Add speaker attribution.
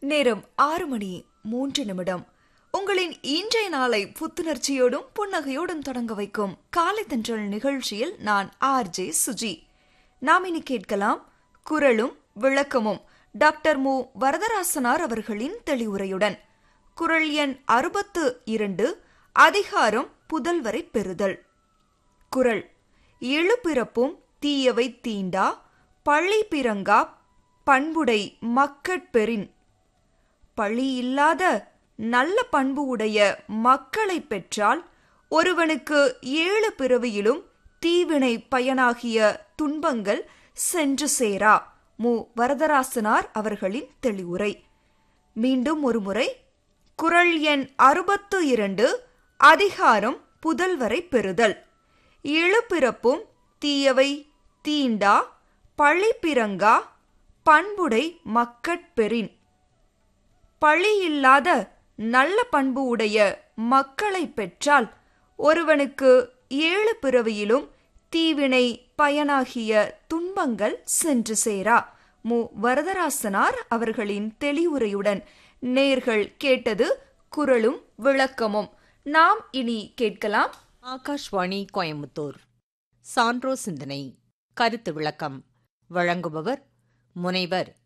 Speaker 1: நேரம் ஆறு மணி மூன்று நிமிடம் உங்களின் இன்றைய நாளை புத்துணர்ச்சியோடும் புன்னகையோடும் தொடங்க வைக்கும் காலை தென்றல் நிகழ்ச்சியில் நான் ஆர் ஜே சுஜி நாம் இனி கேட்கலாம் குரலும் விளக்கமும் டாக்டர் மு வரதராசனார் அவர்களின் தெளிவுரையுடன் குரல் எண் அறுபத்து இரண்டு அதிகாரம் புதல்வரை பெறுதல் குரல் எழுபிறப்பும் தீயவை தீண்டா பழி பிறங்கா பண்புடை மக்கட்பெறின் பழி இல்லாத நல்ல பண்பு உடைய மக்களை பெற்றால் ஒருவனுக்கு ஏழு பிறவியிலும் தீவினை பயனாகிய துன்பங்கள் சென்று சேரா மு வரதராசனார் அவர்களின் தெளிவுரை மீண்டும் ஒருமுறை குரல் எண் அறுபத்து இரண்டு அதிகாரம் புதல்வரை பெறுதல் இழுபிறப்பும் தீயவை தீண்டா பழி பிறங்கா பண்புடை மக்கட்பெறின் பழி இல்லாத நல்ல பண்பு உடைய மக்களை பெற்றால் ஒருவனுக்கு ஏழு பிறவியிலும் தீவினை பயனாகிய துன்பங்கள் சென்று சேரா மு வரதராசனார் அவர்களின் தெளிவுரையுடன் நேர்கள் கேட்டது குரலும் விளக்கமும் நாம் இனி கேட்கலாம்
Speaker 2: ஆகாஷ்வாணி கோயம்புத்தூர் சான்றோ சிந்தனை கருத்து விளக்கம் வழங்குபவர் முனைவர்